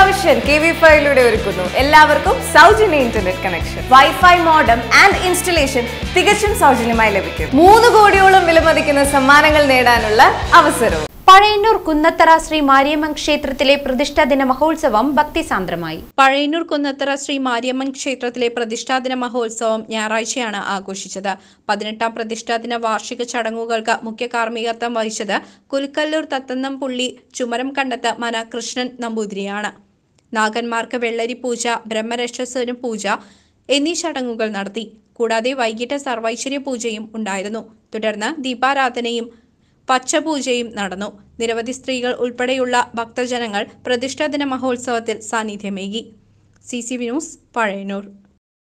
vision K V ഫൈവിലൂടെ ഒരുക്കുന്നു എല്ലാവർക്കും സൗജന്യ internet connection wifi modem and installation തികച്ചും സൗജന്യമായി ലഭിക്കും മൂന്ന് കോടിയോളം വിലമതിക്കുന്ന സമ്മാനങ്ങൾ നേടാനുള്ള അവസരവും പഴയന്നൂർ കുന്നത്തറ ശ്രീ മാരിയമ്മൻ ക്ഷേത്രത്തിലെ പ്രതിഷ്ഠാദിന മഹോത്സവം ഭക്തിസാന്ദ്രമായി പഴയന്നൂർ കുന്നത്തറ ശ്രീ മാരിയമ്മൻ ക്ഷേത്രത്തിലെ പ്രതിഷ്ഠാദിന മഹോത്സവം ഞായറാഴ്ചയാണ് ആഘോഷിച്ചത് പതിനെട്ടാം പ്രതിഷ്ഠാദിന വാർഷിക ചടങ്ങുകൾക്ക് മുഖ്യ കാർമ്മികത്വം വഹിച്ചത് കുലുക്കല്ലൂർ തത്തന്നം പുള്ളി ചുമരം കണ്ടത്ത് മന കൃഷ്ണൻ നമ്പൂതിരിയാണ് നാഗന്മാർക്ക് വെള്ളരി പൂജ ബ്രഹ്മരക്ഷസനും പൂജ എന്നീ ചടങ്ങുകൾ നടത്തി കൂടാതെ വൈകിട്ട് സർവൈശ്വര്യ പൂജയും ഉണ്ടായിരുന്നു തുടർന്ന് ദീപാരാധനയും പച്ചപൂജയും നടന്നു നിരവധി സ്ത്രീകൾ ഉൾപ്പെടെയുള്ള ഭക്തജനങ്ങൾ പ്രതിഷ്ഠാദിന മഹോത്സവത്തിൽ സാന്നിധ്യമേകി C C V news Pazhayannur